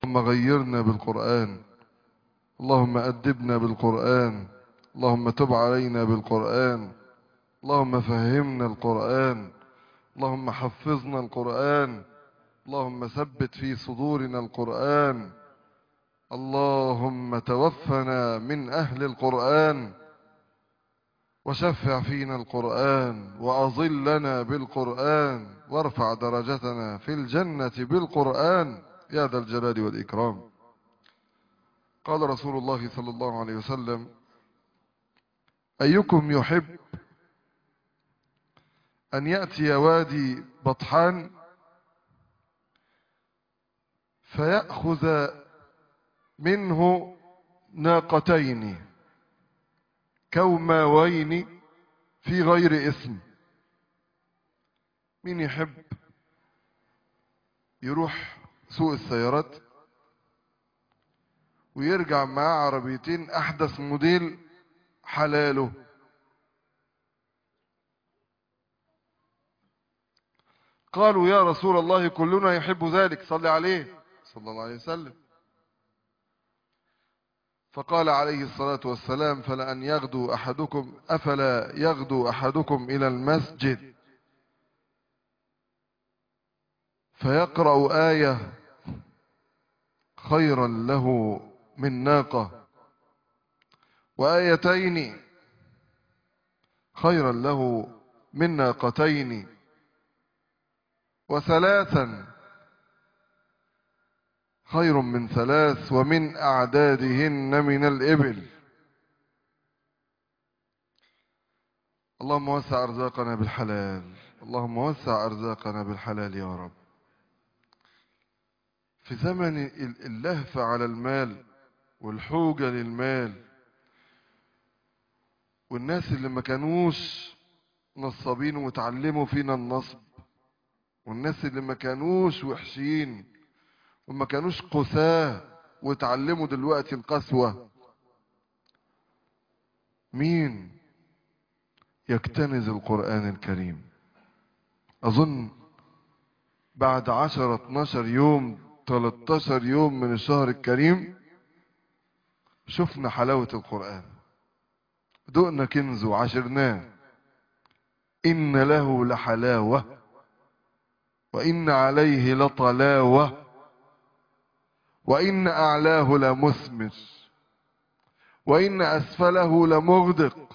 اللهم غيرنا بالقرآن اللهم أدبنا بالقرآن اللهم تب علينا بالقرآن اللهم فهمنا القرآن اللهم حفظنا القرآن اللهم ثبت في صدورنا القرآن اللهم توفنا من أهل القرآن وشفع فينا القرآن وأظلنا بالقرآن وارفع درجتنا في الجنة بالقرآن يا ذا الجلال والإكرام قال رسول الله صلى الله عليه وسلم أيكم يحب أن يأتي وادي بطحان فيأخذ منه ناقتين كوماوين في غير اسم مين يحب يروح سوق السيارات ويرجع معاه عربيتين احدث موديل حلاله قالوا يا رسول الله كلنا يحب ذلك صلى عليه صلى الله عليه وسلم فقال عليه الصلاة والسلام فلأن يغدو أحدكم أفلا يغدو أحدكم إلى المسجد فيقرأ آية خيرا له من ناقة وآيتين خيرا له من ناقتين وثلاثا خير من ثلاث ومن أعدادهن من الإبل اللهم وسع أرزاقنا بالحلال اللهم وسع أرزاقنا بالحلال يا رب في زمن اللهفة على المال والحوجة للمال والناس اللي ما كانوش نصابين وتعلموا فينا النصب والناس اللي ما كانوش وحشين وما كانوش قساة وتعلموا دلوقتي القسوة مين يكتنز القرآن الكريم أظن بعد عشرة اتناشر يوم 13 يوم من الشهر الكريم شفنا حلاوة القرآن دقنا كنزه وعشرناه إن له لحلاوة وإن عليه لطلاوة وإن أعلاه لمثمر وإن أسفله لمغدق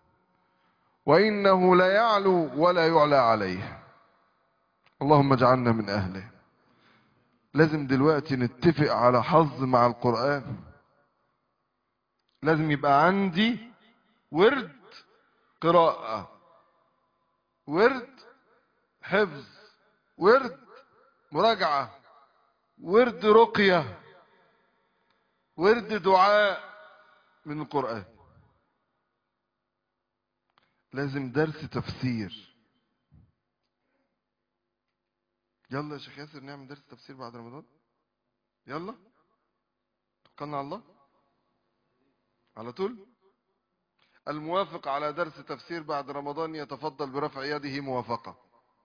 وإنه لا يعلو ولا يعلى عليه اللهم اجعلنا من أهله لازم دلوقتي نتفق على حظ مع القرآن لازم يبقى عندي ورد قراءة ورد حفظ ورد مراجعة ورد رقية ورد دعاء من القرآن لازم درس تفسير يلا يا شيخ ياسر نعمل درس تفسير بعد رمضان يلا توكلنا على الله على طول الموافق على درس تفسير بعد رمضان يتفضل برفع يده موافقة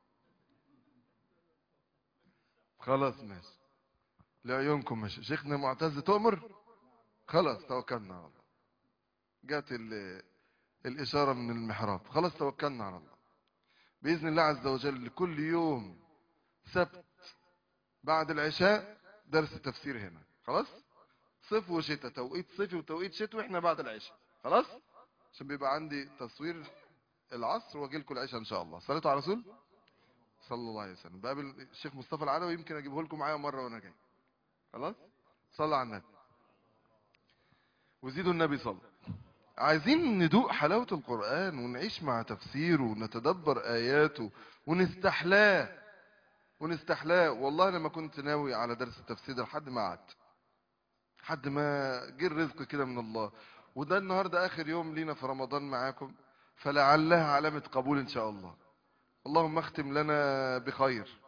خلاص ماشي لعيونكم ماشي شيخنا معتز تؤمر خلاص توكلنا على الله جات الإشارة من المحراب خلاص توكلنا على الله بإذن الله عز وجل كل يوم سبت بعد العشاء درس تفسير هنا خلاص صيف وشتاء توقيت صيفي وتوقيت شتوي احنا بعد العشاء خلاص عشان بيبقى عندي تصوير العصر واجي لكم العشاء ان شاء الله صليتوا على رسول صلى الله عليه وسلم بقابل الشيخ مصطفى العلوي يمكن اجيبه لكم معايا مره وانا جاي خلاص صلى على النبي وزيدوا النبي صلى عايزين ندوق حلاوة القرآن ونعيش مع تفسيره ونتدبر آياته ونستحلاه ونستحلاه والله لما كنت ناوي على درس التفسير ده لحد ما قعدت لحد ما جه الرزق كده من الله وده النهارده اخر يوم لينا في رمضان معاكم فلعلها علامة قبول ان شاء الله اللهم اختم لنا بخير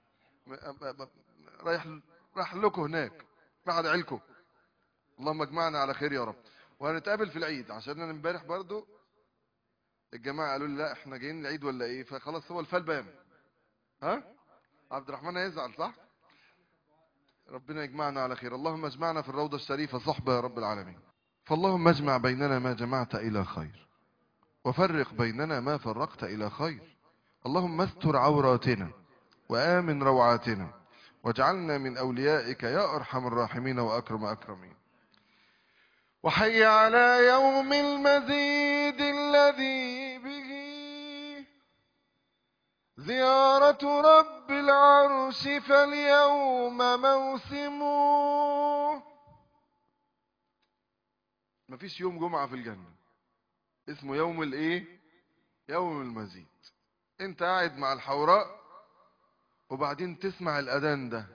رايح راح لكم هناك راح ادعي لكم اللهم اجمعنا على خير يا رب وهنتقابل في العيد عشان انا امبارح برضو الجماعه قالوا لي لا احنا جايين العيد ولا ايه فخلاص هو الفال بام ها عبد الرحمن هيزعل صح ربنا يجمعنا على خير اللهم اجمعنا في الروضة الشريفة صحبة يا رب العالمين فاللهم اجمع بيننا ما جمعت إلى خير وفرق بيننا ما فرقت إلى خير اللهم استر عوراتنا وآمن روعاتنا واجعلنا من أوليائك يا أرحم الراحمين وأكرم أكرمين وحي على يوم المزيد الذي به زيارة رب العرش فاليوم موسمه مفيش يوم جمعة في الجنة اسمه يوم الايه يوم المزيد انت قاعد مع الحوراء وبعدين تسمع الاذان ده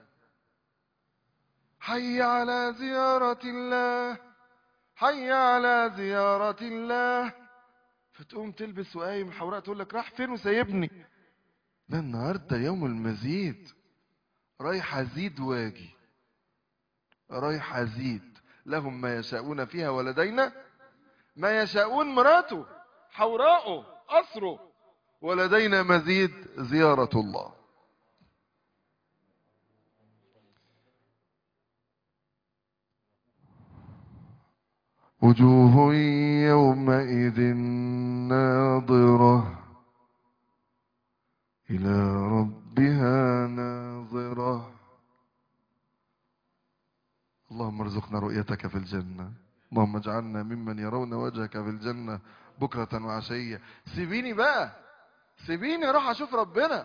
حي على زيارة الله حي على زيارة الله فتقوم تلبس وقايم الحوراء تقول لك راح فين وسايبني ده النهارده يوم المزيد رايح ازيد واجي رايح ازيد لهم ما يشاءون فيها ولدينا ما يشاءون مراته حوراءه أسره ولدينا مزيد زيارة الله وجوه يومئذ ناظرة إلى ربها ناظرة اللهم ارزقنا رؤيتك في الجنة اللهم اجعلنا ممن يرون وجهك في الجنة بكرة وعشية سيبيني بقى سيبيني اروح اشوف ربنا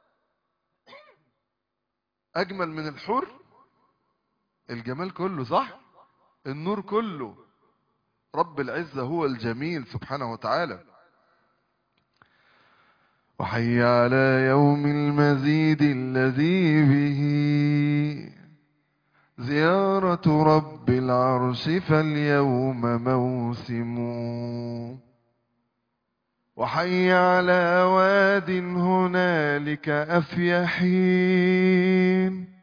اجمل من الحور الجمال كله صح النور كله رب العزة هو الجميل سبحانه وتعالى وحي على يوم المزيد الذي به زيارة رب العرش فاليوم موسم وحي على واد هنالك أفيحين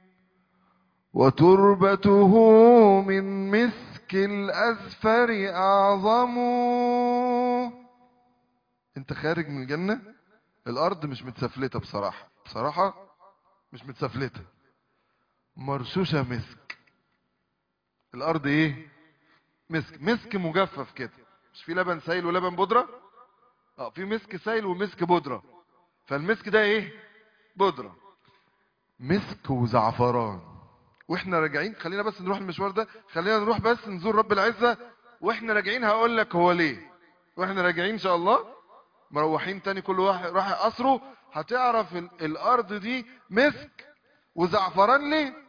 وتربته من مسك الأزفر أعظم انت خارج من الجنة الأرض مش متسفلتة بصراحة بصراحة مش متسفلتة مرشوشة مسك الارض ايه مسك مسك مجفف كده مش في لبن سائل ولبن بودرة اه في مسك سائل ومسك بودرة فالمسك ده ايه بودرة مسك وزعفران واحنا راجعين خلينا بس نروح المشوار ده خلينا نروح بس نزور رب العزة واحنا راجعين هقول لك هو ليه واحنا راجعين ان شاء الله مروحين تاني كل واحد راح قصره هتعرف ال- الارض دي مسك وزعفران ليه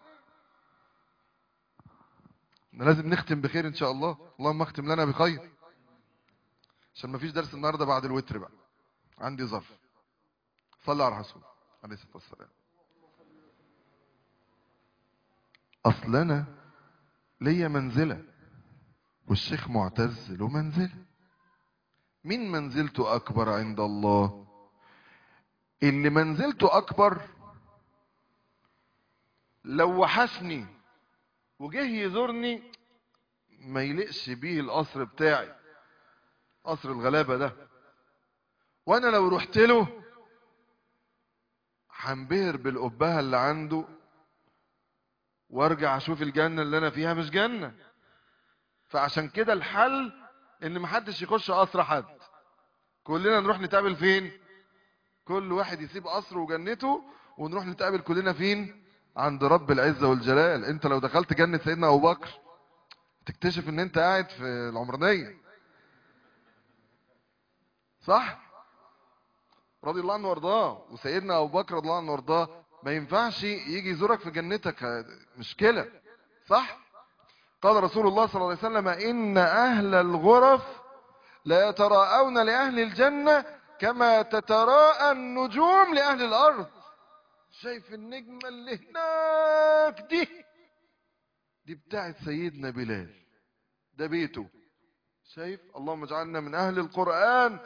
احنا لازم نختم بخير ان شاء الله اللهم اختم لنا بخير عشان ما فيش درس النهارده بعد الوتر بقى عندي ظرف صلى على الرسول عليه الصلاه والسلام اصل انا ليا منزله والشيخ معتز له منزله مين منزلته اكبر عند الله اللي منزلته اكبر لو وحشني وجه يزورني ما يلقش بيه القصر بتاعي قصر الغلابة ده وانا لو رحت له هنبهر بالقبهة اللي عنده وارجع اشوف الجنة اللي انا فيها مش جنة فعشان كده الحل ان محدش يخش قصر حد كلنا نروح نتقابل فين كل واحد يسيب قصره وجنته ونروح نتقابل كلنا فين عند رب العزة والجلال انت لو دخلت جنة سيدنا ابو بكر تكتشف ان انت قاعد في العمرانية صح رضي الله عنه وارضاه وسيدنا ابو بكر رضي الله عنه وارضاه ما ينفعش يجي يزورك في جنتك مشكلة صح قال رسول الله صلى الله عليه وسلم ان اهل الغرف لا يتراءون لاهل الجنة كما تتراءى النجوم لاهل الارض شايف النجمة اللي هناك دي دي بتاعت سيدنا بلال ده بيته شايف اللهم اجعلنا من اهل القرآن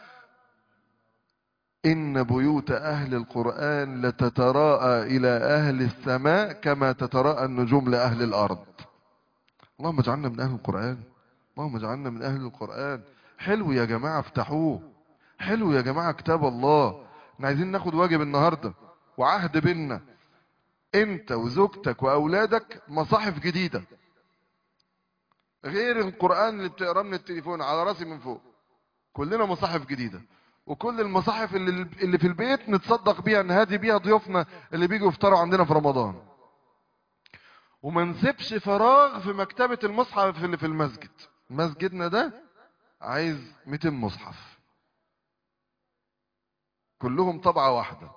إن بيوت أهل القرآن لتتراءى إلى أهل السماء كما تتراءى النجوم لأهل الأرض اللهم اجعلنا من أهل القرآن اللهم اجعلنا من أهل القرآن حلو يا جماعة افتحوه حلو يا جماعة كتاب الله احنا عايزين ناخد واجب النهاردة وعهد بينا انت وزوجتك واولادك مصاحف جديدة غير القرآن اللي بتقراه من التليفون على راسي من فوق كلنا مصاحف جديدة وكل المصاحف اللي, اللي في البيت نتصدق بيها نهادي بيها ضيوفنا اللي بيجوا يفطروا عندنا في رمضان وما نسيبش فراغ في مكتبة المصحف اللي في المسجد مسجدنا ده عايز 200 مصحف كلهم طبعة واحدة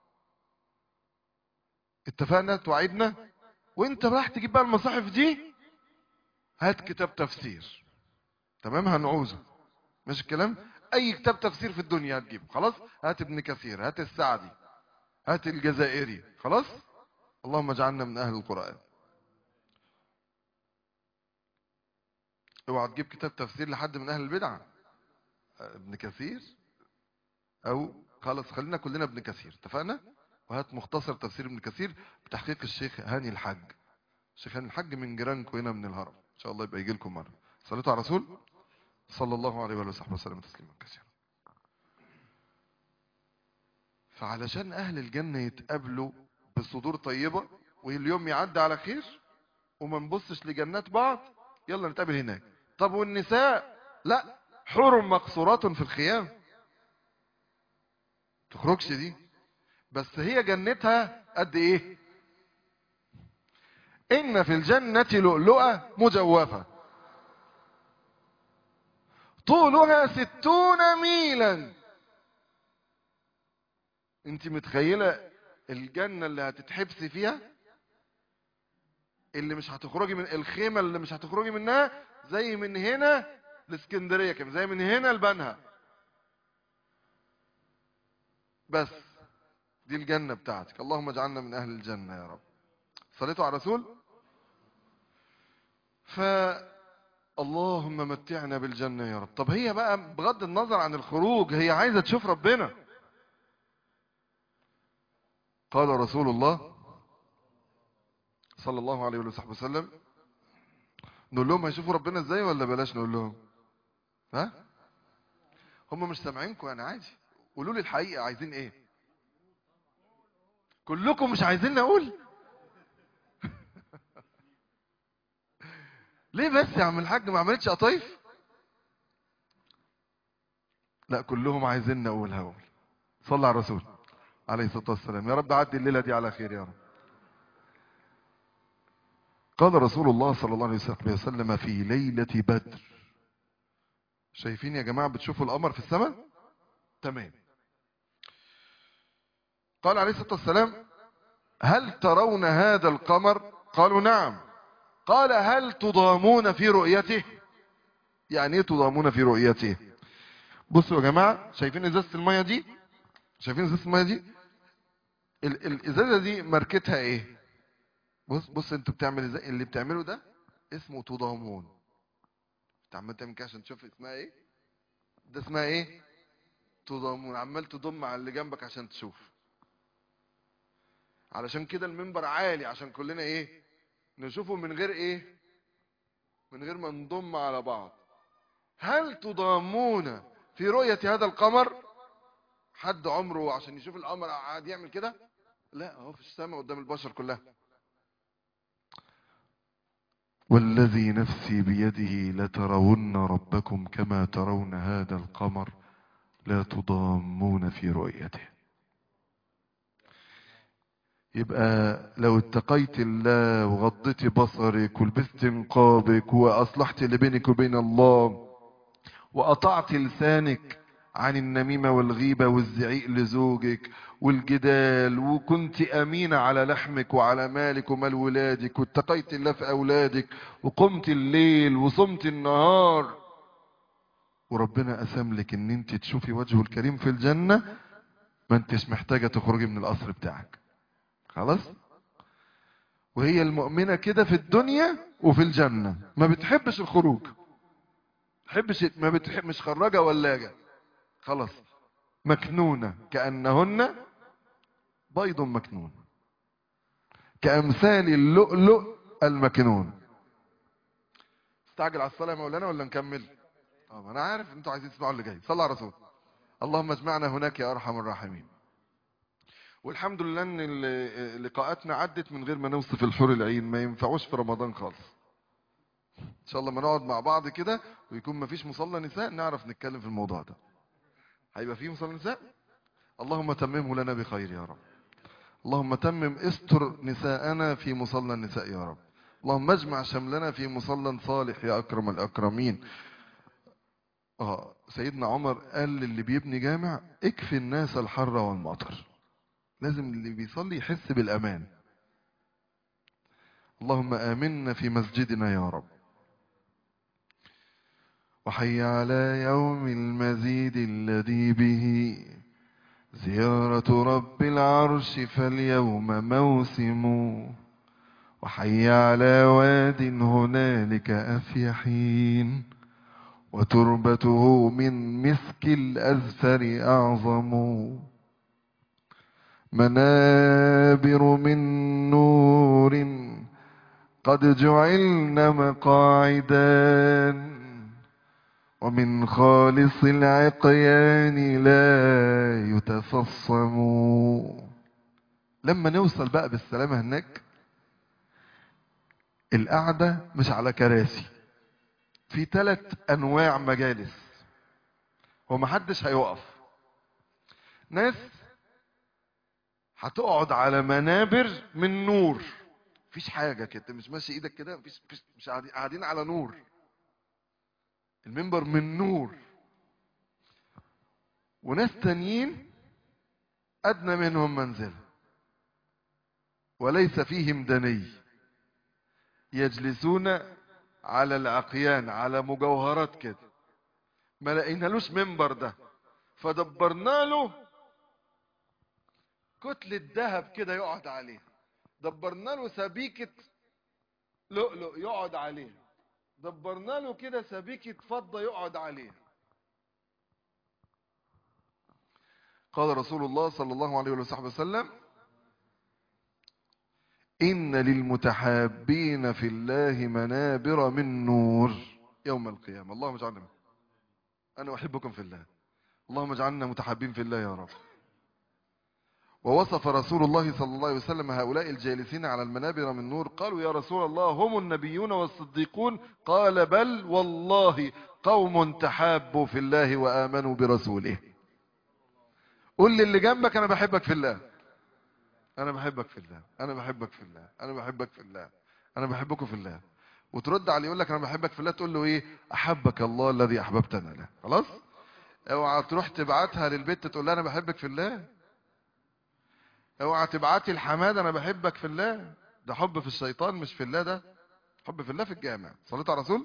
اتفقنا توعدنا وانت راح تجيب بقى المصاحف دي هات كتاب تفسير تمام هنعوزه مش الكلام اي كتاب تفسير في الدنيا هتجيبه خلاص هات ابن كثير هات السعدي هات الجزائري خلاص اللهم اجعلنا من اهل القرآن اوعى تجيب كتاب تفسير لحد من اهل البدعة ابن كثير او خلاص خلينا كلنا ابن كثير اتفقنا وهات مختصر تفسير ابن كثير بتحقيق الشيخ هاني الحاج الشيخ هاني الحاج من جيرانكم هنا من الهرم ان شاء الله يبقى يجي لكم مره صليتوا على رسول صلى الله عليه وآله وصحبه وسلم تسليما كثيرا فعلشان اهل الجنه يتقابلوا بصدور طيبه واليوم يعدي على خير وما نبصش لجنات بعض يلا نتقابل هناك طب والنساء لا حور مقصورات في الخيام تخرجش دي بس هي جنتها قد ايه ان في الجنة لؤلؤة مجوفة طولها ستون ميلا انت متخيلة الجنة اللي هتتحبسي فيها اللي مش هتخرجي من الخيمة اللي مش هتخرجي منها زي من هنا لاسكندرية كده زي من هنا لبنها بس دي الجنة بتاعتك اللهم اجعلنا من أهل الجنة يا رب صليتوا على الرسول ف اللهم متعنا بالجنة يا رب طب هي بقى بغض النظر عن الخروج هي عايزة تشوف ربنا قال رسول الله صلى الله عليه وصحبه وسلم نقول لهم هيشوفوا ربنا ازاي ولا بلاش نقول لهم ها هم مش سامعينكم يعني عادي قولوا لي الحقيقة عايزين ايه كلكم مش عايزين نقول ليه بس يا عم الحاج ما عملتش قطايف لا كلهم عايزين نقول هقول صلى على الرسول عليه الصلاة والسلام يا رب عدي الليلة دي على خير يا رب قال رسول الله صلى الله عليه وسلم في ليلة بدر شايفين يا جماعة بتشوفوا القمر في السماء تمام قال عليه الصلاة والسلام هل ترون هذا القمر قالوا نعم قال هل تضامون في رؤيته يعني ايه تضامون في رؤيته بصوا يا جماعة شايفين ازازة المية دي شايفين ازازة المية دي ال الازازة دي ماركتها ايه بص بص انتوا بتعمل ازاي اللي بتعمله ده اسمه تضامون انت عمال تعمل كده عشان تشوف اسمها ايه ده اسمها ايه تضامون عمال تضم على اللي جنبك عشان تشوف علشان كده المنبر عالي عشان كلنا ايه نشوفه من غير ايه من غير ما نضم على بعض هل تضامون في رؤية هذا القمر حد عمره عشان يشوف القمر قاعد يعمل كده لا هو في السماء قدام البشر كلها والذي نفسي بيده لترون ربكم كما ترون هذا القمر لا تضامون في رؤيته يبقى لو اتقيت الله وغضيت بصرك ولبست نقابك واصلحت اللي بينك وبين الله وقطعت لسانك عن النميمة والغيبة والزعيق لزوجك والجدال وكنت أمينة على لحمك وعلى مالك ومال ولادك واتقيت الله في أولادك وقمت الليل وصمت النهار وربنا قسم لك ان انت تشوفي وجهه الكريم في الجنة ما انتش محتاجة تخرجي من القصر بتاعك خلاص وهي المؤمنة كده في الدنيا وفي الجنة ما بتحبش الخروج بتحبش ما بتحب مش خراجة ولاجة خلاص مكنونة كأنهن بيض مكنون كأمثال اللؤلؤ المكنون استعجل على الصلاة يا مولانا ولا نكمل اه انا عارف انتوا عايزين تسمعوا اللي جاي صلى على الرسول اللهم اجمعنا هناك يا ارحم الراحمين والحمد لله ان ال- لقاءاتنا عدت من غير ما نوصف الحور العين ما ينفعوش في رمضان خالص ان شاء الله ما نقعد مع بعض كده ويكون ما فيش مصلى نساء نعرف نتكلم في الموضوع ده هيبقى فيه مصلى نساء اللهم تممه لنا بخير يا رب اللهم تمم استر نساءنا في مصلى النساء يا رب اللهم اجمع شملنا في مصلى صالح يا اكرم الاكرمين اه سيدنا عمر قال للي بيبني جامع اكفي الناس الحر والمطر لازم اللي بيصلي يحس بالامان اللهم امنا في مسجدنا يا رب وحي على يوم المزيد الذي به زيارة رب العرش فاليوم موسم وحي على واد هنالك أفيحين وتربته من مسك الأزفر أعظم منابر من نور قد جعلن مقاعدا ومن خالص العقيان لا يتفصم لما نوصل بقى بالسلامة هناك القعدة مش على كراسي في ثلاث انواع مجالس ومحدش هيقف ناس هتقعد على منابر من نور مفيش حاجة كده مش ماشي ايدك كده مفيش مفيش- مش قاعدين قاعدين على نور المنبر من نور وناس تانيين أدنى منهم منزل وليس فيهم دني يجلسون على العقيان على مجوهرات كده ما لقينالوش منبر ده فدبرنا له كتلة ذهب كده يقعد عليها دبرنا له سبيكة لؤلؤ يقعد عليها دبرنا له كده سبيكة فضة يقعد عليها قال رسول الله صلى الله عليه وصحبه وسلم إن للمتحابين في الله منابر من نور يوم القيامة اللهم اجعلنا منهم. أنا أحبكم في الله اللهم اجعلنا متحابين في الله يا رب ووصف رسول الله صلى الله عليه وسلم هؤلاء الجالسين على المنابر من نور قالوا يا رسول الله هم النبيون والصديقون قال بل والله قوم تحابوا في الله وآمنوا برسوله قل للي جنبك أنا بحبك في الله أنا بحبك في الله أنا بحبك في الله أنا بحبك في الله أنا بحبكم في الله وترد عليه يقول لك أنا بحبك في الله تقول له إيه أحبك الله الذي أحببتنا له خلاص اوعى تروح تبعتها للبيت تقول لها أنا بحبك في الله اوعى تبعتي الحماد انا بحبك في الله ده حب في الشيطان مش في الله ده حب في الله في الجامع صليت على الرسول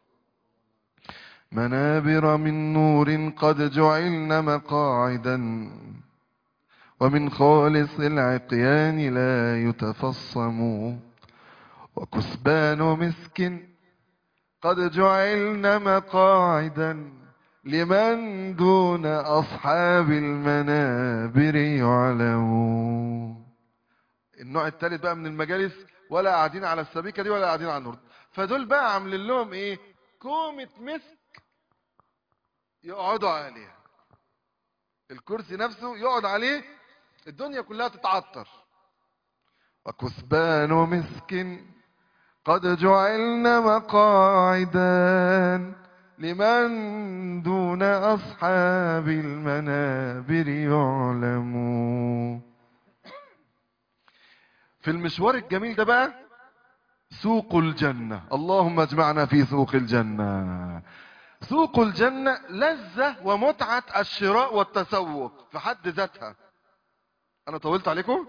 منابر من نور قد جعلن مقاعدا ومن خالص العقيان لا يتفصم وكسبان مسك قد جعلن مقاعدا لمن دون أصحاب المنابر يعلمون النوع الثالث بقى من المجالس ولا قاعدين على السبيكة دي ولا قاعدين على النور فدول بقى عاملين لهم ايه كومة مسك يقعدوا عليها الكرسي نفسه يقعد عليه الدنيا كلها تتعطر وكثبان مسك قد جعلن مقاعدا لمن دون أصحاب المنابر يعلمون في المشوار الجميل ده بقى سوق الجنة اللهم اجمعنا في سوق الجنة سوق الجنة لذة ومتعة الشراء والتسوق في حد ذاتها أنا طولت عليكم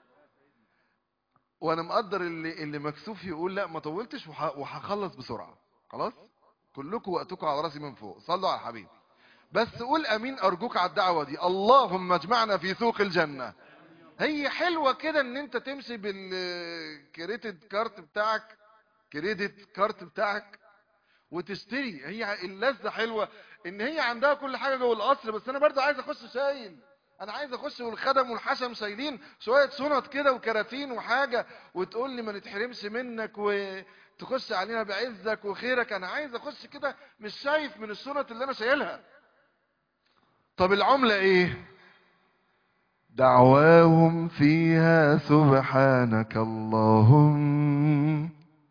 وأنا مقدر اللي, اللي مكسوف يقول لا ما طولتش وح- وهخلص بسرعة خلاص كلكم وقتكم على راسي من فوق صلوا على الحبيب بس قول امين ارجوك على الدعوه دي اللهم اجمعنا في سوق الجنه هي حلوه كده ان انت تمشي بالكريدت كارت بتاعك كريدت كارت بتاعك وتشتري هي اللذه حلوه ان هي عندها كل حاجه جوه القصر بس انا برضه عايز اخش شايل انا عايز اخش والخدم والحشم شايلين شويه شنط كده وكراتين وحاجه وتقول لي ما نتحرمش منك وتخش علينا بعزك وخيرك انا عايز اخش كده مش شايف من الشنط اللي انا شايلها طب العمله ايه دعواهم فيها سبحانك اللهم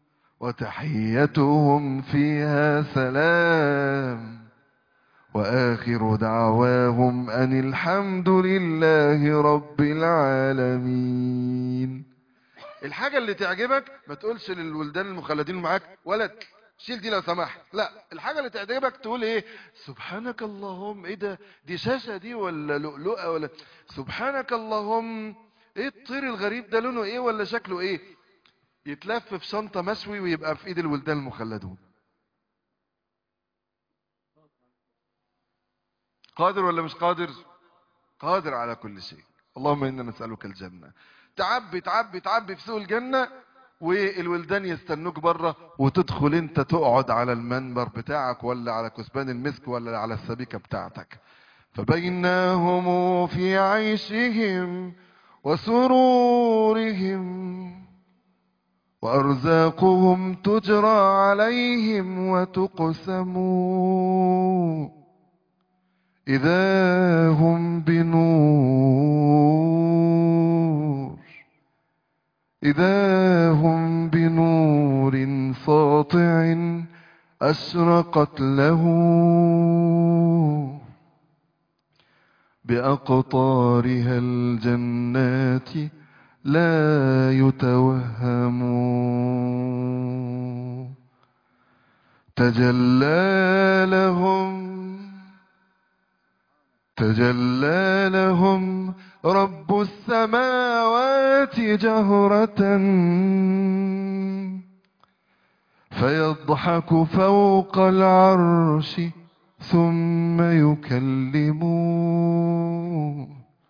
وتحيتهم فيها سلام وآخر دعواهم أن الحمد لله رب العالمين الحاجة اللي تعجبك ما تقولش للولدان المخلدين معاك ولد شيل دي لو سمحت لا الحاجة اللي تعجبك تقول ايه سبحانك اللهم ايه ده دي شاشة دي ولا لؤلؤة ولا سبحانك اللهم ايه الطير الغريب ده لونه ايه ولا شكله ايه يتلف في شنطة مشوي ويبقى في ايد الولدان المخلدون قادر ولا مش قادر قادر على كل شيء اللهم انا نسألك الجنة تعبي تعبي تعبي في سوق الجنة والولدان يستنوك بره وتدخل انت تقعد على المنبر بتاعك ولا على كثبان المسك ولا على السبيكة بتاعتك فبيناهم في عيشهم وسرورهم وأرزاقهم تجرى عليهم وتقسم إذا هم بنور إذا هم بنور ساطع أشرقت له بأقطارها الجنات لا يتوهم تجلى لهم تجلى لهم رب السماوات جهرة فيضحك فوق العرش ثم يكلمون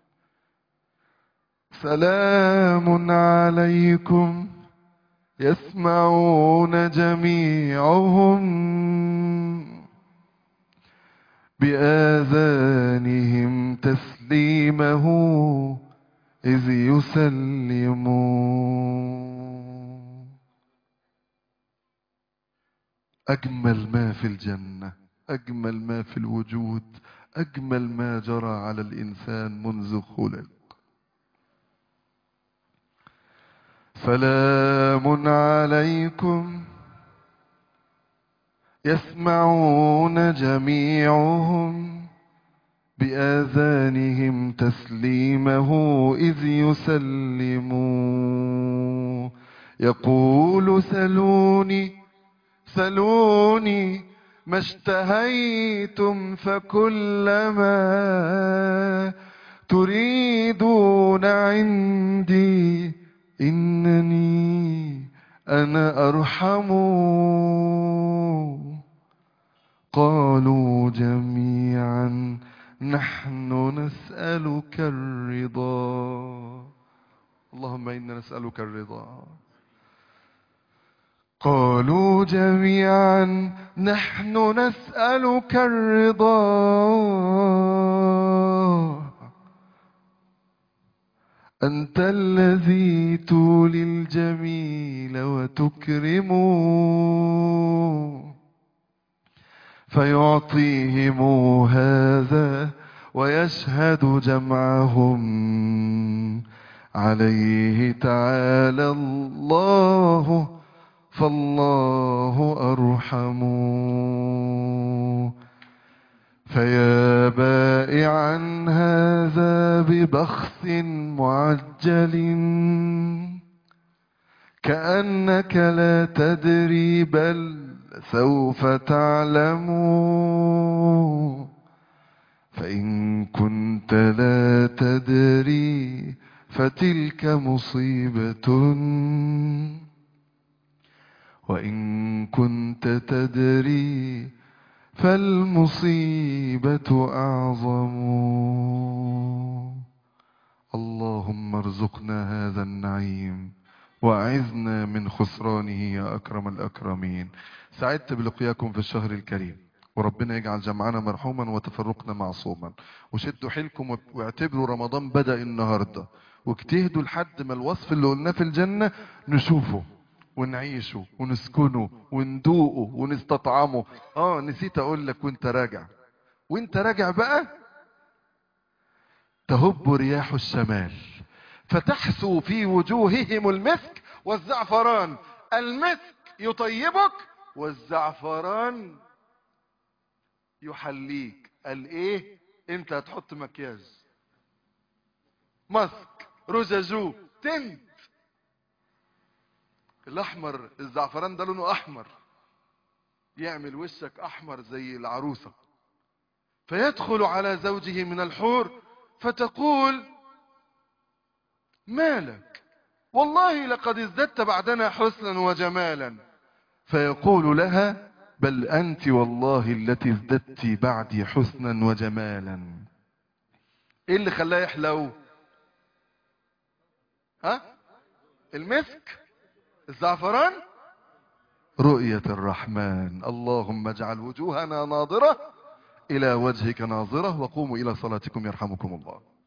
سلام عليكم يسمعون جميعهم بآذانهم تسليمه إذ يسلمون أجمل ما في الجنة أجمل ما في الوجود أجمل ما جرى على الإنسان منذ خلق سلام عليكم يسمعون جميعهم بآذانهم تسليمه إذ يسلموا يقول سلوني سلوني ما اشتهيتم فكلما تريدون عندي إنني أنا أرحم قالوا جميعا نحن نسألك الرضا اللهم إنا نسألك الرضا قالوا جميعا نحن نسألك الرضا أنت الذي تولي الجميل وتكرم فيعطيهم هذا ويشهد جمعهم عليه تعالى الله فالله أرحم فيا بائعا هذا ببخس معجل كأنك لا تدري بل سوف تعلم فإن كنت لا تدري فتلك مصيبة وإن كنت تدري فالمصيبة أعظم اللهم ارزقنا هذا النعيم وأعذنا من خسرانه يا أكرم الأكرمين سعدت بلقياكم في الشهر الكريم وربنا يجعل جمعنا مرحوما وتفرقنا معصوما وشدوا حيلكم واعتبروا رمضان بدأ النهاردة واجتهدوا لحد ما الوصف اللي قلناه في الجنة نشوفه ونعيشه ونسكنه وندوقه ونستطعمه اه نسيت اقول لك وانت راجع وانت راجع بقى تهب رياح الشمال فتحثو في وجوههم المسك والزعفران المسك يطيبك والزعفران يحليك قال ايه انت هتحط مكياج ماسك رجاجو تنت الاحمر الزعفران ده لونه احمر يعمل وشك احمر زي العروسة فيدخل على زوجه من الحور فتقول مالك والله لقد ازددت بعدنا حسنا وجمالا فيقول لها بل انت والله التي ازددت بعدي حسنا وجمالا ايه اللي خلاه يحلو ها المسك الزعفران رؤية الرحمن اللهم اجعل وجوهنا ناظرة إلى وجهك ناظرة وقوموا إلى صلاتكم يرحمكم الله